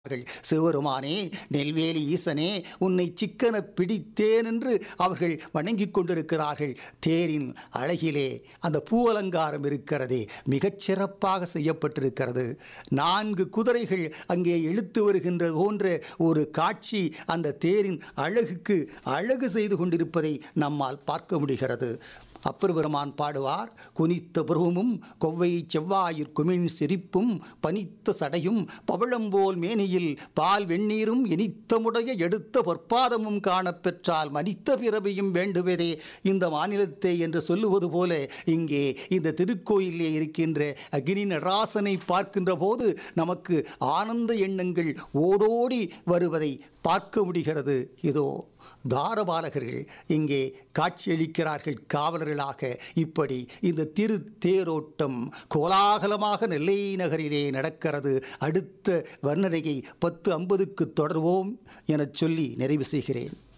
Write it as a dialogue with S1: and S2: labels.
S1: அவர்கள் சிவருமானே நெல்வேலி ஈசனே உன்னை சிக்கன பிடித்தேன் என்று அவர்கள் வணங்கிக் கொண்டிருக்கிறார்கள் தேரின் அழகிலே அந்த பூ அலங்காரம் இருக்கிறதே மிகச் சிறப்பாக செய்யப்பட்டிருக்கிறது நான்கு குதிரைகள் அங்கே இழுத்து வருகின்ற போன்ற ஒரு காட்சி அந்த தேரின் அழகுக்கு அழகு செய்து கொண்டிருப்பதை நம்மால் பார்க்க முடிகிறது அப்பர் பெருமான் பாடுவார் குனித்த புருவமும் கொவ்வை செவ்வாயிற் குமிழ் சிரிப்பும் பனித்த சடையும் பவழம்போல் மேனியில் பால் வெந்நீரும் இனித்தமுடைய எடுத்த பொற்பாதமும் காணப்பெற்றால் மனித்த பிறவியும் வேண்டுவதே இந்த மாநிலத்தை என்று சொல்லுவது போல இங்கே இந்த திருக்கோயிலே இருக்கின்ற அக்னி நடராசனை பார்க்கின்ற போது நமக்கு ஆனந்த எண்ணங்கள் ஓடோடி வருவதை பார்க்க முடிகிறது இதோ தாரபாலகர்கள் இங்கே காட்சியளிக்கிறார்கள் காவலர்களாக இப்படி இந்த திரு தேரோட்டம் கோலாகலமாக நெல்லை நகரிலே நடக்கிறது அடுத்த வர்ணனையை பத்து ஐம்பதுக்கு தொடர்வோம் எனச் சொல்லி நிறைவு செய்கிறேன்